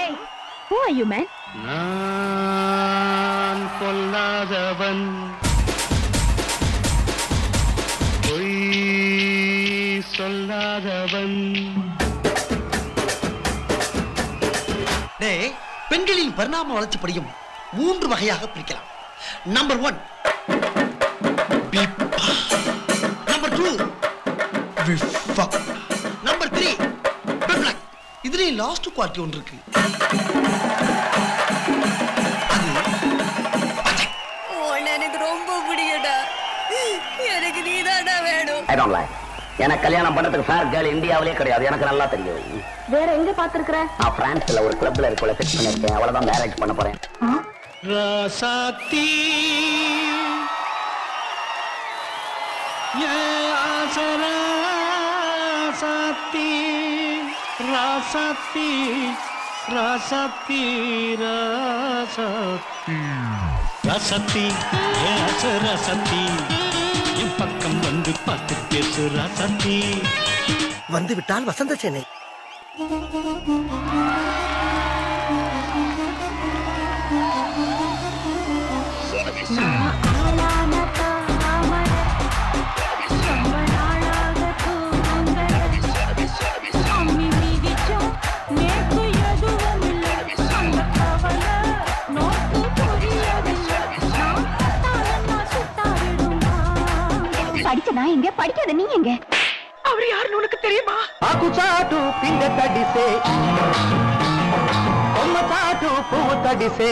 Hey, who are you, man? நான் பொல்லாதவன் பொய் சொல்லாதவன் டேய் பெண்களின் பரிணாம வளர்ச்சி படியும் மூன்று வகையாக பிரிக்கலாம் number one number two number three இதுலயும் லாஸ்ட் குவாலிட்டி ஒன்று இருக்கு அது உன்னை எனக்கு ரொம்ப பிடிக்கும்டா எனக்கு நீதான்டா வேணும் ஐ டோன்ட் லைக் எனக்கு கல்யாணம் பண்ணதுக்கு ஃபேர் கேர்ள் இந்தியாவிலே கிடையாது எனக்கு நல்லா தெரியும் வேற எங்க பாத்துருக்குற நான் பிரான்ஸ்ல ஒரு கிளப்ல இருக்கல ஃபிக்ஸ் பண்ணிருக்கேன் அவ்வளவுதான் மேரேஜ் பண்ண போறேன் ராசாத்தி ஏ ஆசரா ராசாத்தி ராசாத்தி ராசாத்தி ராசாத்தி ராசாத்தி ஏ ஆச ராசாத்தி என் பக்கம் வந்து பார்த்து பேசு ராசாத்தி வந்து விட்டால் வசந்த சேனை படிச்ச நான் எங்க படிக்காத நீ எங்க அவர் யாருன்னு உனக்கு தெரியுமா ఆకు చాటు పిందె తడిసే కొమ్మ చాటు పువ్వు తడిసే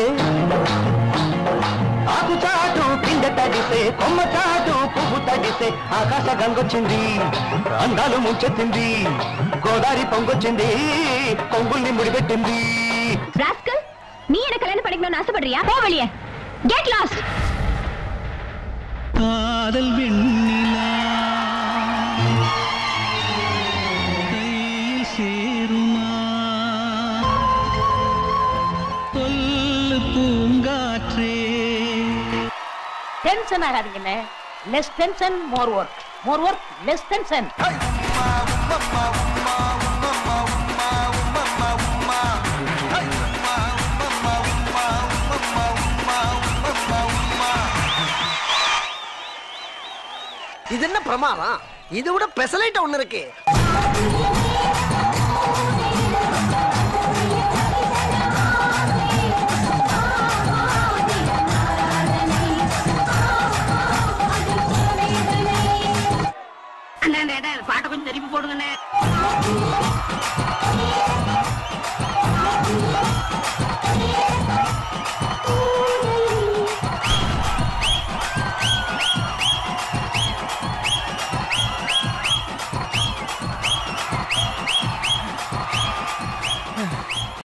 ఆకు చాటు పిందె తడిసే కొమ్మ చాటు పువ్వు తడిసే ఆకాశ గంగొచ్చింది అందాలు ముంచెత్తింది గోదావరి పొంగొచ్చింది పొంగుల్ని ముడిపెట్టింది ராஸ்கல் நீ என்ன கல்யாணம் பண்ணிக்கணும்னு ஆசைப்படுறியா போ வெளியே கெட் லாஸ்ட் காதல் வெண்ணிலா கையில் சேருமா சொல்லு பூங்காற்றே டென்ஷன் ஆகாதீங்கண்ணே less tension more work more work less tension இது என்ன பிரமாதம் இதை விட பெசலைட் ஒண்ணு இருக்கு